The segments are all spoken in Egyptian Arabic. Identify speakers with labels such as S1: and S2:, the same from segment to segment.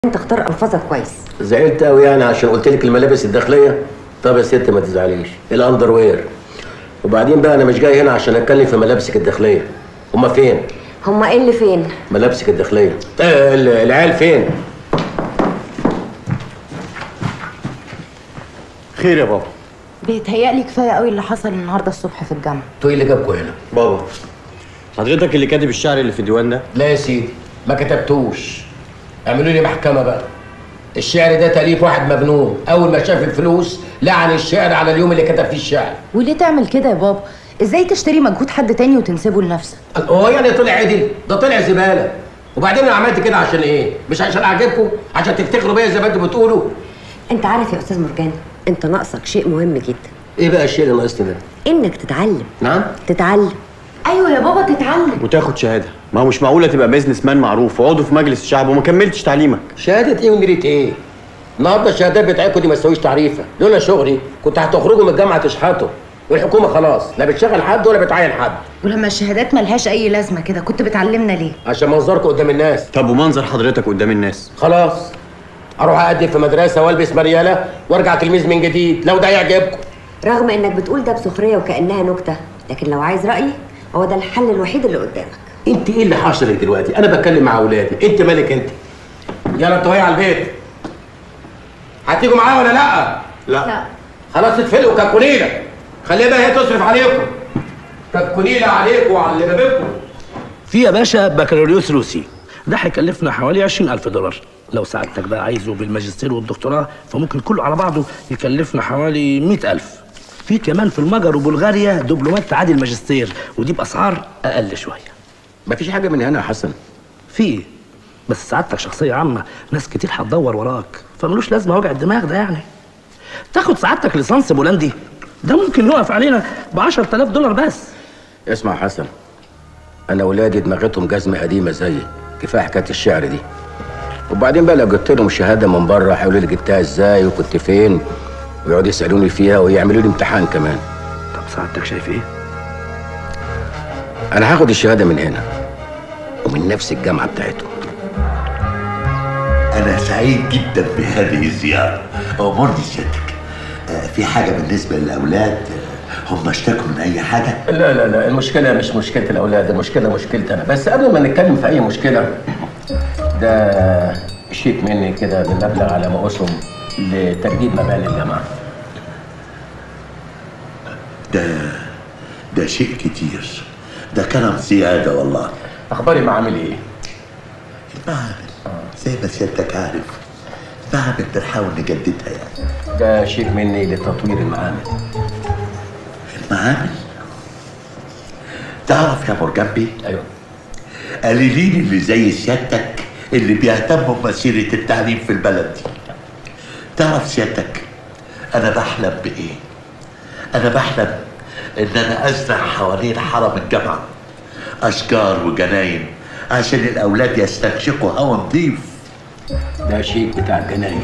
S1: انت اختار الفاظك كويس
S2: زعلت قوي يعني عشان قلت لك الملابس الداخليه طب يا ست ما تزعليش الاندر وير وبعدين بقى انا مش جاي هنا عشان اتكلم في ملابسك الداخليه هما فين
S1: هما ايه اللي فين
S2: ملابسك الداخليه آه ال- العيال فين
S3: خير يا بابا
S4: بيتهيألي كفايه قوي اللي حصل النهارده الصبح في الجامعه
S2: انتوا ايه اللي جابكوا هنا
S3: بابا حضرتك اللي كاتب الشعر اللي في الديوان ده
S2: لا يا سيدي ما كتبتوش اعملوا لي محكمه بقى الشعر ده تأليف واحد مجنون اول ما شاف الفلوس لعن الشعر على اليوم اللي كتب فيه الشعر
S4: وليه تعمل كده يا بابا ازاي تشتري مجهود حد تاني وتنسبه لنفسك
S2: هو يعني طلع عدل ده طلع زباله وبعدين انا عملت كده عشان ايه مش عشان اعجبكم عشان تفتخروا بيا زي ما انتوا بتقولوا
S1: انت عارف يا استاذ مرجان انت ناقصك شيء مهم جدا
S2: ايه بقى الشيء اللي ناقصني ده
S1: انك تتعلم
S2: نعم
S1: تتعلم
S4: ايوه يا بابا تتعلم
S3: وتاخد شهاده ما هو مش معقوله تبقى بيزنس مان معروف وعضو في مجلس الشعب وما كملتش تعليمك
S2: شهاده ايه ونيره ايه النهارده الشهادات بتاعتكم دي ما تساويش تعريفه لولا شغلي كنت هتخرجوا من الجامعه تشحتوا والحكومه خلاص لا بتشغل حد ولا بتعين حد
S4: ولما الشهادات ملهاش اي لازمه كده كنت بتعلمنا ليه
S2: عشان منظركم قدام الناس
S3: طب ومنظر حضرتك قدام الناس
S2: خلاص اروح اقدم في مدرسه والبس مرياله وارجع تلميذ من جديد لو ده يعجبكم
S1: رغم انك بتقول ده بسخريه وكانها نكته لكن لو عايز رايي هو ده الحل الوحيد اللي قدامك
S2: انت ايه اللي حاصل دلوقتي انا بتكلم مع اولادي انت مالك انت يلا انتوا هي على البيت هتيجوا معايا ولا لا
S4: لا
S2: خلاص اتفلقوا ككونيله خليها بقى هي تصرف عليكم ككونيله عليكم وعلى اللي جابكم
S5: في يا باشا بكالوريوس روسي ده هيكلفنا حوالي 20000 دولار لو سعادتك بقى عايزه بالماجستير والدكتوراه فممكن كله على بعضه يكلفنا حوالي 100000 في كمان في المجر وبلغاريا دبلومات تعادل ماجستير ودي باسعار اقل شويه
S2: مفيش حاجه من هنا يا حسن
S5: في بس سعادتك شخصيه عامه ناس كتير هتدور وراك فملوش لازمه وجع الدماغ ده يعني تاخد سعادتك ليسانس بولندي ده ممكن يقف علينا ب 10000 دولار بس
S2: اسمع يا حسن انا ولادي دماغتهم جزمه قديمه زيي كفايه حكايه الشعر دي وبعدين بقى لو جبت لهم شهاده من بره هيقولوا لي جبتها ازاي وكنت فين ويقعدوا يسالوني فيها ويعملوا لي امتحان كمان
S5: طب سعادتك شايف ايه
S2: انا هاخد الشهاده من هنا ومن نفس الجامعه بتاعتهم
S6: أنا سعيد جدا بهذه الزيارة أمرني سيادتك آه، في حاجة بالنسبة للأولاد آه، هم اشتكوا من أي حاجة
S2: لا لا لا المشكلة مش مشكلة الأولاد المشكلة مشكلتي أنا بس قبل ما نتكلم في أي مشكلة ده شيك مني كده بالمبلغ على ما أسهم لتجديد مباني الجامعة
S6: ده ده شيء كتير ده كلام زيادة والله
S2: أخبار المعامل إيه؟
S6: المعامل زي ما سيادتك عارف المعامل بنحاول نجددها يعني
S2: ده شيك مني لتطوير المعامل
S6: المعامل تعرف يا مرجبي
S2: أيوه
S6: قليلين اللي زي سيادتك اللي بيهتموا بمسيرة التعليم في البلد دي تعرف سيادتك أنا بحلم بإيه؟ أنا بحلم إن أنا أزرع حوالين حرم الجامعة أشجار وجناين عشان الأولاد يستنشقوا هوا نضيف
S2: ده شيك بتاع الجناين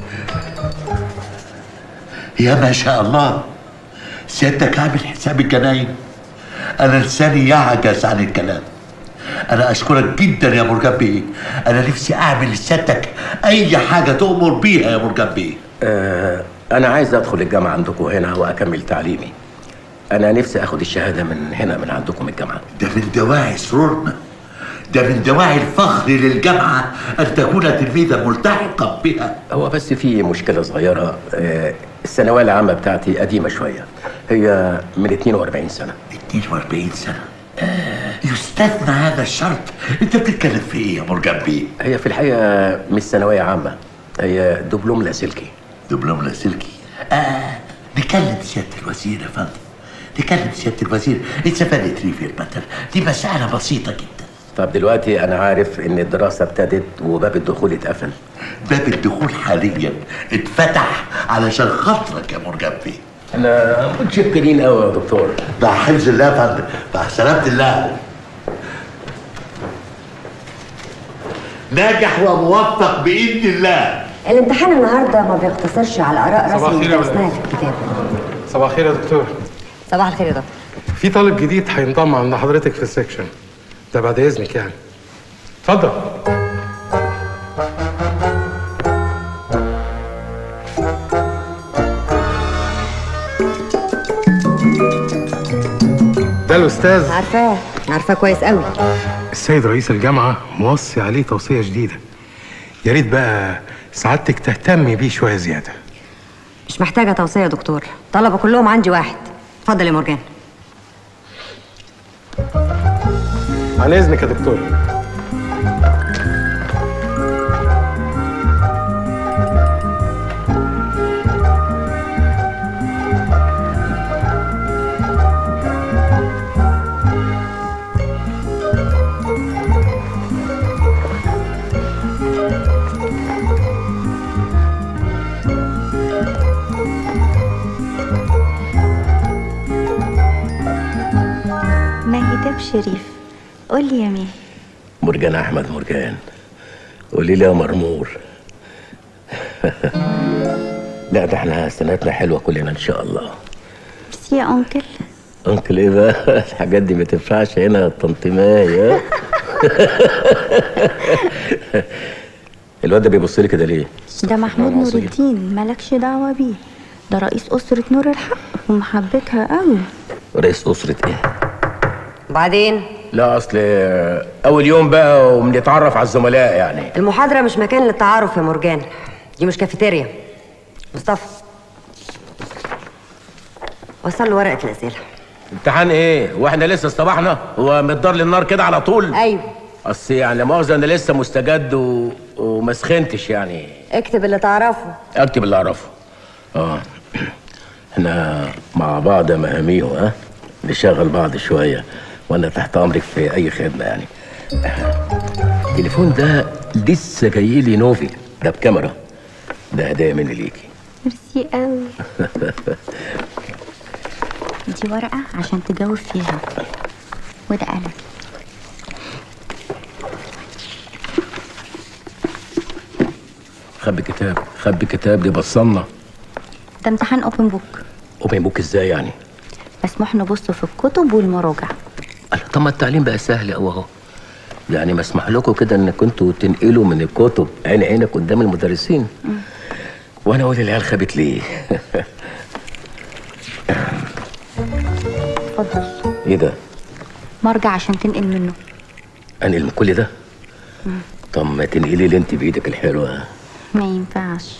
S6: يا ما شاء الله سيادتك عامل حساب الجناين أنا لساني يعجز عن الكلام أنا أشكرك جدا يا مرجان بيه أنا نفسي أعمل لسيادتك أي حاجة تؤمر بيها يا مرجان بيه
S2: آه أنا عايز أدخل الجامعة عندكم هنا وأكمل تعليمي أنا نفسي أخد الشهادة من هنا من عندكم الجامعة
S6: ده من دواعي سرورنا ده من دواعي الفخر للجامعة أن تكون تلميذا ملتحقا بها
S2: هو بس في مشكلة صغيرة آه، الثانوية العامة بتاعتي قديمة شوية هي من 42 سنة
S6: 42 سنة آه، يستثنى هذا الشرط أنت بتتكلم في إيه يا مرجان بيه؟
S2: هي في الحقيقة مش ثانوية عامة هي دبلوم لاسلكي
S6: دبلوم لاسلكي آه نكلم سيادة الوزير يا فندم نكلم سيادة الوزير اتسفلت ريفي المثل دي مسألة بسيطة جدا
S2: طب دلوقتي أنا عارف إن الدراسة ابتدت وباب الدخول اتقفل
S6: باب الدخول حاليا اتفتح علشان خاطرك يا مرجان بيه
S2: أنا متشكرين قوي يا دكتور
S6: مع حفظ الله يا فندم مع سلامة الله ناجح وموفق بإذن الله
S1: الامتحان النهارده ما بيقتصرش على اراء
S7: صباح
S1: رسمي
S7: الخير يا
S1: درسناها
S7: ولاد.
S1: في الكتاب
S7: صباح الخير يا دكتور
S1: صباح الخير يا دكتور
S7: في طالب جديد هينضم عند حضرتك في السكشن ده بعد اذنك يعني اتفضل ده الاستاذ
S1: عارفاه عارفاه كويس قوي
S7: السيد رئيس الجامعه موصي عليه توصيه جديده يا ريت بقى سعادتك تهتمي بيه شويه زياده
S1: مش محتاجه توصيه يا دكتور طلبه كلهم عندي واحد اتفضل يا مرجان
S7: عن اذنك يا دكتور
S8: مهدب شريف قولي يا ماهي
S2: مرجان احمد مرجان قولي لي يا مرمور لا ده احنا سنتنا حلوه كلنا ان شاء الله
S8: ميرسي يا انكل
S2: انكل ايه بقى الحاجات دي ما تنفعش هنا يا طنط ماي ها؟ الواد ده بيبص لي كده ليه
S8: ده محمود
S2: أنا
S8: نور
S2: عظيم.
S8: الدين مالكش دعوة بيه ده رئيس أسرة نور الحق ومحبتها قوي
S2: رئيس اسره ايه
S1: وبعدين
S2: لا اصل اول يوم بقى وبنتعرف على الزملاء يعني
S1: المحاضره مش مكان للتعارف يا مرجان دي مش كافيتيريا مصطفى وصل له ورقه الاسئله
S2: امتحان ايه واحنا لسه اصطبحنا هو متدار للنار كده على طول
S1: ايوه
S2: اصل يعني لا مؤاخذه انا لسه مستجد و... وما سخنتش يعني
S1: اكتب اللي تعرفه
S2: اكتب اللي اعرفه اه احنا مع بعض يا مهاميو ها نشغل بعض شويه وانا تحت امرك في اي خدمه يعني التليفون ده لسه جاي لي نوفي ده بكاميرا ده هدايا مني ليكي
S8: ميرسي قوي دي ورقة عشان تجاوب فيها وده قلم
S2: خبي كتاب خبي كتاب دي بصلنا
S8: ده امتحان اوبن بوك
S2: اوبن بوك ازاي يعني
S8: مسموح نبص في الكتب والمراجع
S2: قال طب ما التعليم بقى سهل قوي اهو يعني مسمح لكم كده ان كنتوا تنقلوا من الكتب عين عينك قدام المدرسين وانا اقول العيال خابت ليه
S8: اتفضل
S2: ايه ده
S8: مرجع عشان تنقل منه
S2: انقل من كل ده طب ما تنقلي لي انت بايدك الحلوه
S8: ما ينفعش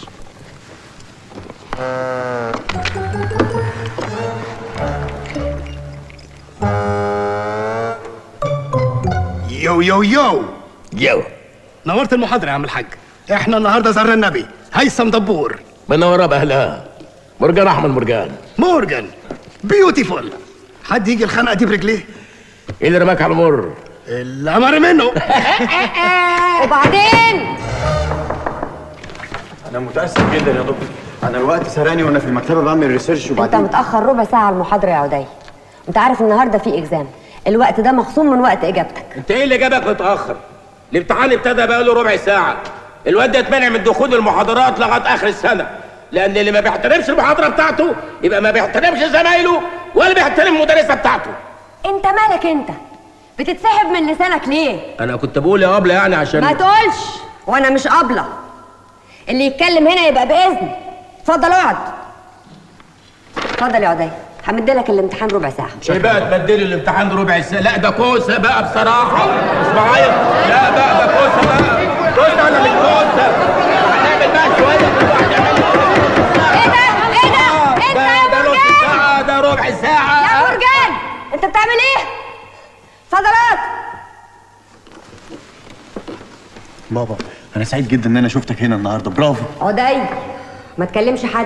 S9: يو يو يو
S2: يو
S9: نورت المحاضرة يا عم الحاج احنا النهارده زرنا النبي هيثم دبور
S2: منوره باهلها مرجان احمد مرجان
S9: مورجان بيوتيفول حد يجي الخنقة دي برجليه
S2: ايه اللي رماك على المر
S9: الأمر منه
S1: وبعدين
S3: انا متاسف جدا يا دكتور انا الوقت سرقني وانا في المكتبه بعمل ريسيرش
S1: انت
S3: وبعدين
S1: متاخر ربع ساعه على المحاضره يا عدي انت عارف النهارده في اكزام الوقت ده مخصوم من وقت اجابتك
S2: انت ايه اللي جابك متاخر الامتحان ابتدى بقاله ربع ساعه الواد ده اتمنع من دخول المحاضرات لغايه اخر السنه لان اللي ما بيحترمش المحاضره بتاعته يبقى ما بيحترمش زمايله ولا بيحترم المدرسه بتاعته
S1: انت مالك انت بتتسحب من لسانك ليه
S2: انا كنت بقول يا ابله يعني عشان
S1: ما تقولش وانا مش قابله اللي يتكلم هنا يبقى باذن اتفضل اقعد اتفضل يا عدي همدلك الامتحان ربع ساعه
S2: ايه بقى تبدلي الامتحان ربع ساعه لا ده كوسه بقى بصراحه مش معايا لا بقى ده كوسه بقى كوسه انا مش كوسه هنعمل بقى شويه كل واحد يعمل
S1: ايه ده ايه ده انت يا
S2: ده نص
S1: مرجان
S2: ساعه ده ربع ساعه
S1: يا مرجان انت بتعمل ايه اتفضل اقعد
S3: بابا انا سعيد جدا ان انا شفتك هنا النهارده برافو
S1: عدي ما تكلمش حد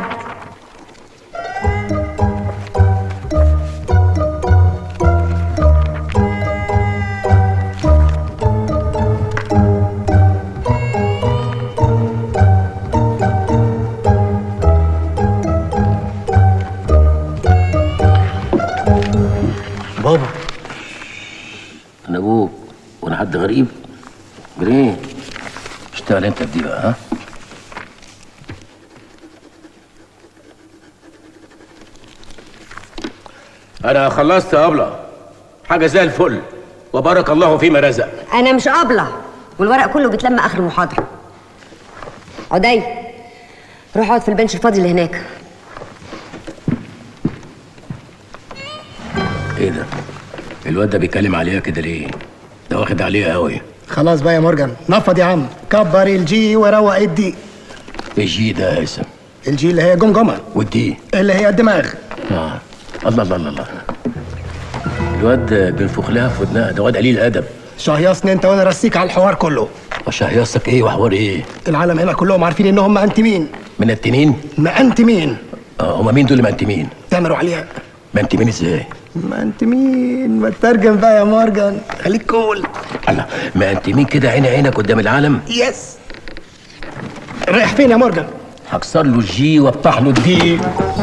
S3: بابا
S2: انا ابوك وانا حد غريب جرين اشتغل انت في دي بقى ها انا خلصت يا ابله حاجه زي الفل وبارك الله فيما رزق
S1: انا مش قابله والورق كله بيتلم اخر المحاضره عدي روح اقعد في البنش الفاضي اللي هناك
S2: ايه ده الواد ده بيتكلم عليها كده ليه ده واخد عليها قوي
S9: خلاص بقى يا مورجان نفض يا عم كبر الجي وروق الدي
S2: الجي ده يا هيثم
S9: الجي اللي هي جمجمه
S2: والدي
S9: اللي هي الدماغ
S2: اه الله الله الله الله الواد بينفخ لها في ودنها ده واد قليل ادب
S9: شهيصني انت وانا رسيك على الحوار كله
S2: وشهيصك ايه وحوار ايه
S9: العالم هنا كلهم عارفين انهم مأنتمين
S2: من التنين
S9: مأنتمين
S2: اه هما مين دول مأنتمين
S9: تامروا عليها
S2: مأنتمين ازاي
S9: مأنتمين ما تترجم بقى يا مورجان خليك كول
S2: الله مأنتمين كده عين عينك قدام العالم
S9: يس رايح فين يا مورجان
S2: هكسر له الجي وافتح له الدي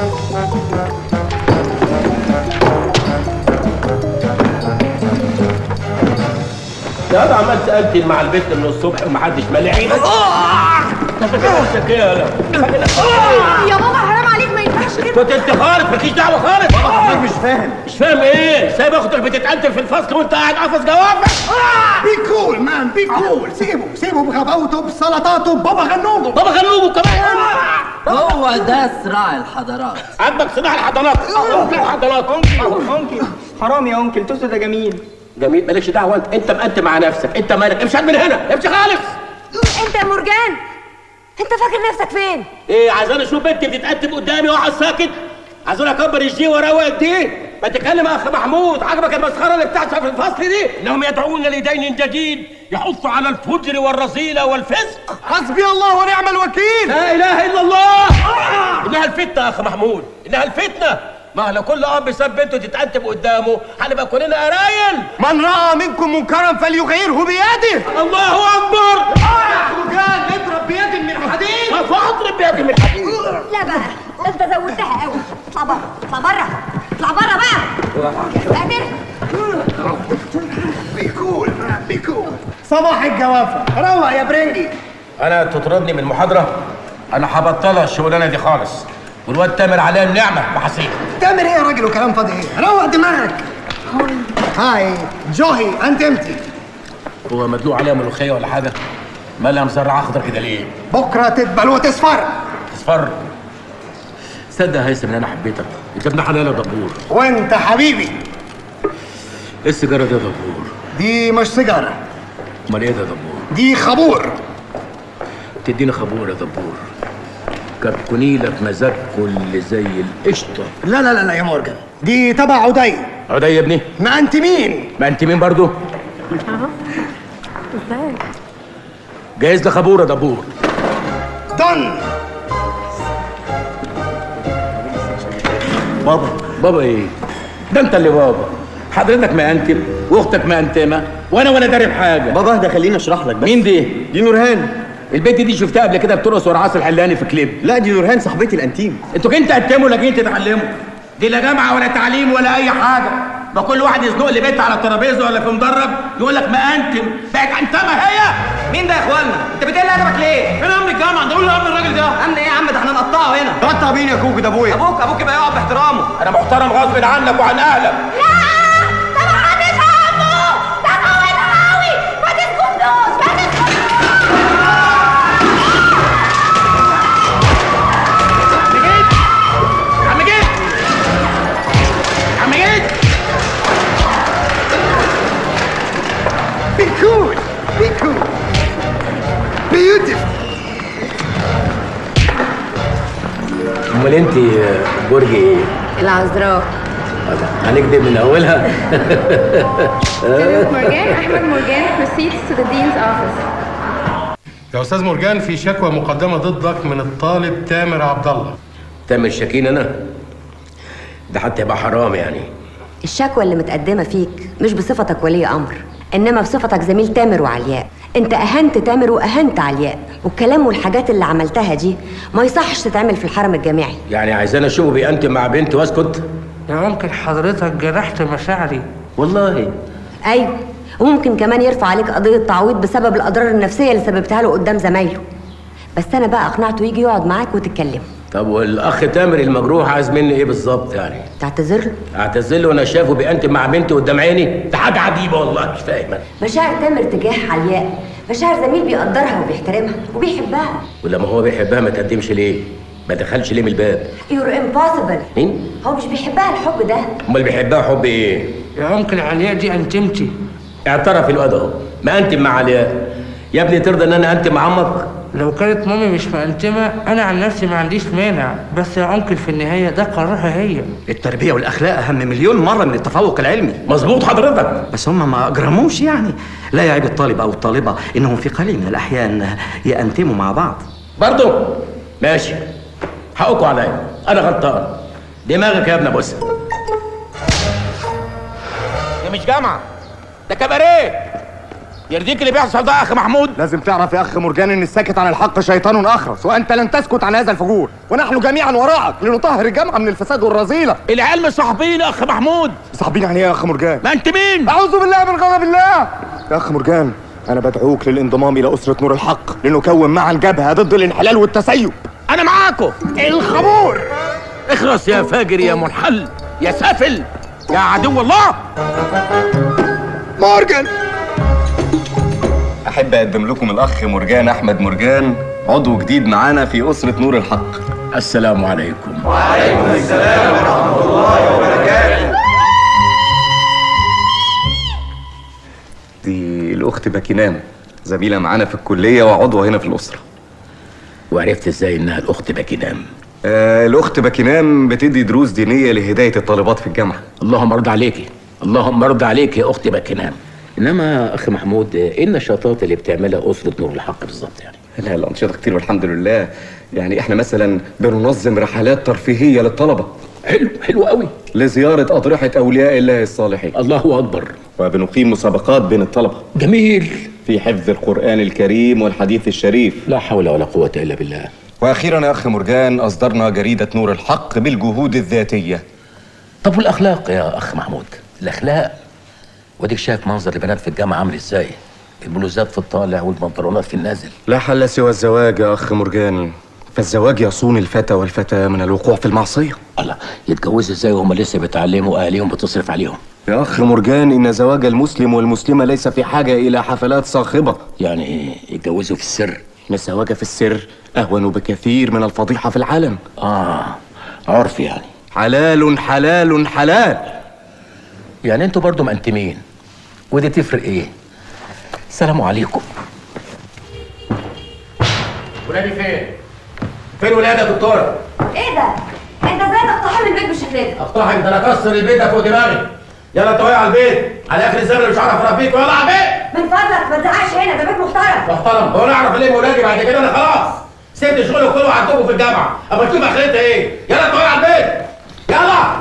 S2: يا ده عمال تقتل مع البنت من الصبح ومحدش مالي عينك انت فاكر نفسك ايه يالا؟ فاكر نفسك ايه؟
S4: يا بابا حرام عليك ما ينفعش كده
S2: كنت انت خالص مالكيش دعوه خالص مش فاهم مش فاهم ايه؟ سايب اختك بتتقتل في الفصل وانت قاعد قافص جوافك
S9: بي كول مان بي كول سيبه سيبه بغباوته بسلطاته بابا غنوجه
S2: بابا غنوجه كمان
S10: هو ده صراع الحضارات
S2: عندك صناع الحضانات الحضانات
S11: انكل حرام يا انكل توسو ده جميل
S2: جميل مالكش دعوه انت انت مقنت مع نفسك انت مالك امشي من هنا امشي خالص
S1: انت يا مرجان انت فاكر نفسك فين
S2: ايه عايزين اشوف بنتي بتتقدم قدامي واقعد ساكت عايزين اكبر الجي واروق الدي ما تتكلم يا اخ محمود عجبك المسخره اللي بتحصل في الفصل دي انهم يدعون لدين جديد يحث على الفجر والرذيله والفسق
S9: حسبي الله ونعم الوكيل
S2: لا اله الا الله انها الفتنه يا اخ محمود انها الفتنه ما لو كل اب ساب بنته تتقدم قدامه هنبقى كلنا قرايل
S9: من راى منكم منكرا فليغيره بيده
S2: الله اكبر
S9: مرجان اضرب بيد من حديد
S2: فاضرب بيدي من حديد
S1: لا بقى ده انت زودتها قوي اطلع بره اطلع بره اطلع بره بقى قادر
S9: بيكول مان بيكول صباح الجوافه روق يا برنجي
S2: انا تطردني من المحاضره انا هبطلها الشغلانه دي خالص والواد تامر عليها النعمه وحسين
S9: تعمل ايه يا راجل وكلام فاضي ايه روق دماغك هاي جوهي انت امتي
S2: هو مدلوق عليها ملوخيه ولا حاجه مالها مسرعه اخضر كده ليه
S9: بكره تدبل وتصفر
S2: اصفر صدق يا هيثم ان انا حبيتك انت ابن حلال يا دبور
S9: وانت حبيبي
S2: ايه السيجاره دي يا دبور
S9: دي مش سيجاره
S2: امال ايه ده يا دبور
S9: دي خبور
S2: تديني خبور يا دبور كركوني لك مزاج كل زي القشطه
S9: لا لا لا لا يا مورجان دي تبع عدي
S2: عدي يا ابني
S9: ما انت مين
S2: ما انت مين برضو جايز لي خبور يا دبور
S9: دن
S2: بابا بابا ايه ده انت اللي بابا حضرتك مأنتم واختك مأنتمة وانا وانا داري بحاجه
S3: بابا اهدى خليني اشرح لك بس
S2: مين دي
S3: دي نورهان
S2: البنت دي شفتها قبل كده بترقص ورا عاصر الحلاني في كليب
S3: لا دي نورهان صاحبتي الانتيم
S2: انتوا كنت تقدموا ولا جايين تتعلموا دي لا جامعه ولا تعليم ولا اي حاجه ما كل واحد يزنق لي بنت على الترابيزه ولا في مدرج يقول لك مأنتم بقت انتمه هي
S11: مين ده يا اخوانا انت بتقل ادبك ليه
S2: فين امن الجامعه ده قول له امن الراجل ده
S11: امن ايه يا عم ده احنا نقطعه هنا
S3: تقطع مين يا كوكو ده ابويا
S11: ابوك ابوك يبقى يقعد باحترامه
S2: انا محترم غصب عنك وعن اهلك
S1: ده ما حدش همه ده قوي قوي ما تسكتوش ما تسكتوش
S2: عم جيت عم جيت
S9: بيكول بيكول بيوتيفul
S2: امال انت برج ايه
S1: العذراء
S2: هنكدب من اولها
S12: Morgan, Ahmed Morgan proceeds to the dean's office.
S7: يا استاذ مرجان في شكوى مقدمه ضدك من الطالب تامر عبد الله
S2: تامر شاكين انا ده حتى يبقى حرام يعني
S1: الشكوى اللي متقدمة فيك مش بصفتك ولي أمر إنما بصفتك زميل تامر وعلياء أنت أهنت تامر وأهنت علياء والكلام والحاجات اللي عملتها دي ما يصحش تتعمل في الحرم الجامعي
S2: يعني عايزانا اشوفه بيأنتم مع بنت واسكت
S10: يا ممكن حضرتك جرحت مشاعري
S2: والله
S1: أيوة وممكن كمان يرفع عليك قضية تعويض بسبب الأضرار النفسية اللي سببتها له قدام زمايله بس أنا بقى أقنعته يجي يقعد معاك وتتكلموا
S2: طب والاخ تامر المجروح عايز مني ايه بالظبط يعني
S1: تعتذر له
S2: اعتذر له وانا شايفه بيأنتم مع بنتي قدام عيني ده حاجه عجيبه والله مش فاهم أنا.
S1: مشاعر تامر تجاه علياء مشاعر زميل بيقدرها وبيحترمها وبيحبها
S2: ولما هو بيحبها ما تقدمش ليه ما دخلش ليه من الباب
S1: يور امبوسيبل
S2: مين
S1: هو مش بيحبها الحب ده
S2: امال بيحبها حب ايه
S10: يا انكل علياء دي انتمتي
S2: اعترف الواد اهو ما انتم مع علياء يا ابني ترضى ان انا انتم مع عمك
S10: لو كانت مامي مش مأنتمة أنا عن نفسي ما عنديش مانع بس يا أنكل في النهاية ده قرارها هي
S13: التربية والأخلاق أهم مليون مرة من التفوق العلمي
S2: مظبوط حضرتك
S13: بس هم ما أجرموش يعني لا يعيب الطالب أو الطالبة إنهم في قليل من الأحيان يأنتموا مع بعض
S2: برضو ماشي حقكم عليا انا غلطان دماغك يا ابن بص دي مش جامعه ده كباريه يرضيك اللي بيحصل ده يا اخ محمود
S9: لازم تعرف يا اخ مرجان ان الساكت عن الحق شيطان اخرس وانت لن تسكت عن هذا الفجور ونحن جميعا وراءك لنطهر الجامعه من الفساد والرذيله
S2: العيال مش صاحبين يا اخ محمود
S9: صاحبين يعني ايه يا اخ مرجان
S2: ما انت مين
S9: اعوذ بالله من غضب الله يا اخ مرجان انا بدعوك للانضمام الى اسره نور الحق لنكون معا جبهه ضد الانحلال والتسيب
S2: انا معاكم
S9: الخمور
S2: اخرس يا فاجر يا منحل يا سافل يا عدو الله
S9: مورجان
S14: احب اقدم لكم الاخ مرجان احمد مرجان عضو جديد معانا في اسره نور الحق
S2: السلام عليكم
S14: وعليكم السلام ورحمه الله وبركاته دي الاخت باكينام زميله معانا في الكليه وعضوه هنا في الاسره
S2: وعرفت ازاي انها الاخت باكينام
S14: آه الاخت باكينام بتدي دروس دينيه لهدايه الطالبات في الجامعه
S2: اللهم ارضى عليكي اللهم ارضى عليك يا اختي باكينام انما اخ محمود ايه النشاطات اللي بتعملها اسره نور الحق بالظبط يعني
S14: لا الانشطه كتير والحمد لله يعني احنا مثلا بننظم رحلات ترفيهيه للطلبه
S2: حلو حلو قوي
S14: لزياره اضرحه اولياء الله الصالحين
S2: الله اكبر
S14: وبنقيم مسابقات بين الطلبه
S2: جميل
S14: في حفظ القران الكريم والحديث الشريف
S2: لا حول ولا قوه الا بالله
S14: واخيرا يا اخ مرجان اصدرنا جريده نور الحق بالجهود الذاتيه
S2: طب والاخلاق يا اخ محمود الاخلاق وديك شايف منظر البنات في الجامعه عامل ازاي البلوزات في الطالع والبنطلونات في النازل
S14: لا حل سوى الزواج يا اخ مرجان فالزواج يصون الفتى والفتى من الوقوع في المعصيه
S2: الله يتجوزوا ازاي وهم لسه بيتعلموا اهاليهم بتصرف عليهم
S14: يا اخ مرجان ان زواج المسلم والمسلمه ليس في حاجه الى حفلات صاخبه
S2: يعني ايه يتجوزوا في السر
S14: ان الزواج في السر اهون بكثير من الفضيحه في العالم
S2: اه عرف يعني
S14: حلال حلال حلال
S2: يعني انتوا برضو مأنتمين ودي تفرق ايه السلام عليكم ولادي فين فين ولادي يا دكتوره
S1: ايه ده؟ انت ازاي تقتحم البيت بالشكل ده؟
S2: اقتحم ده انا اكسر البيت ده فوق دماغي يلا انت على البيت على اخر الزمن مش هعرف اربيك يلا على البيت
S1: من فضلك ما تزعقش هنا ده بيت محترم
S2: محترم هو انا اعرف ليه ولادي بعد كده انا خلاص سبت شغلي كله وقعدتكم في الجامعه اما تشوف اخرتها ايه يلا انت على البيت يلا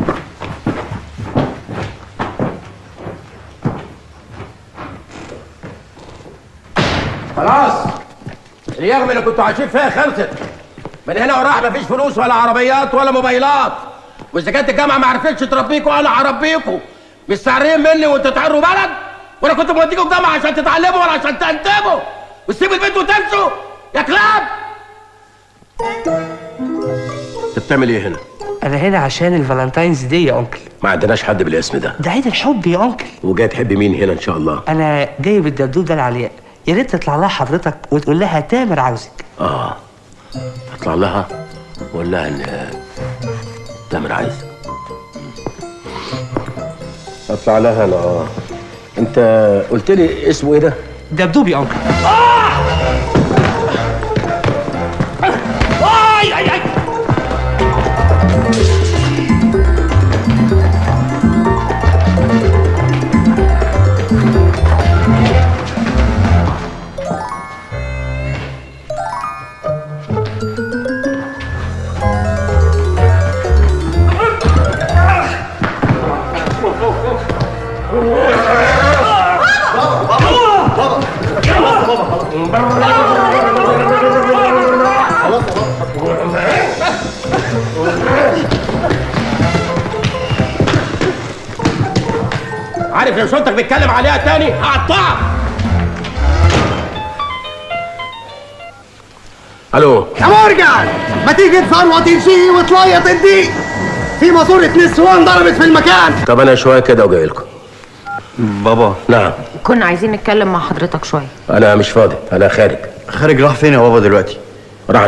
S2: خلاص اليغم اللي كنتوا عايشين فيها خلصت من هنا وراح مفيش فلوس ولا عربيات ولا موبايلات واذا كانت الجامعه ما عرفتش تربيكوا انا هربيكوا مستعرين مني وانتوا تعروا بلد وانا كنت موديكوا الجامعه عشان تتعلموا ولا عشان تنتبهوا وتسيبوا البيت وتمشوا يا كلاب انت بتعمل ايه هنا؟
S10: أنا هنا عشان الفالنتاينز دي يا أنكل
S2: ما عندناش حد بالاسم ده
S10: ده عيد الحب يا أنكل
S2: وجاي تحب مين هنا ان شاء الله؟
S10: أنا جايب الدبدوب ده لعلياء يا ريت تطلع لها حضرتك وتقول لها تامر عاوزك
S2: اه اطلع لها وقول لها ان تامر عايز اطلع لها انا اه انت قلت لي اسمه ايه ده؟
S10: دبدوب يا أنكل
S2: اي اي اي عارف لو شرطك بيتكلم عليها تاني هقطعك الو
S9: يا مرجان ما تيجي تفروط شيء وتليط الديك في ماسورة نسوان ضربت في المكان
S2: طب انا شويه كده وجاي لكم
S14: بابا
S2: نعم
S4: كنا عايزين نتكلم مع حضرتك شويه
S2: انا مش فاضي انا خارج
S3: خارج راح فين يا بابا دلوقتي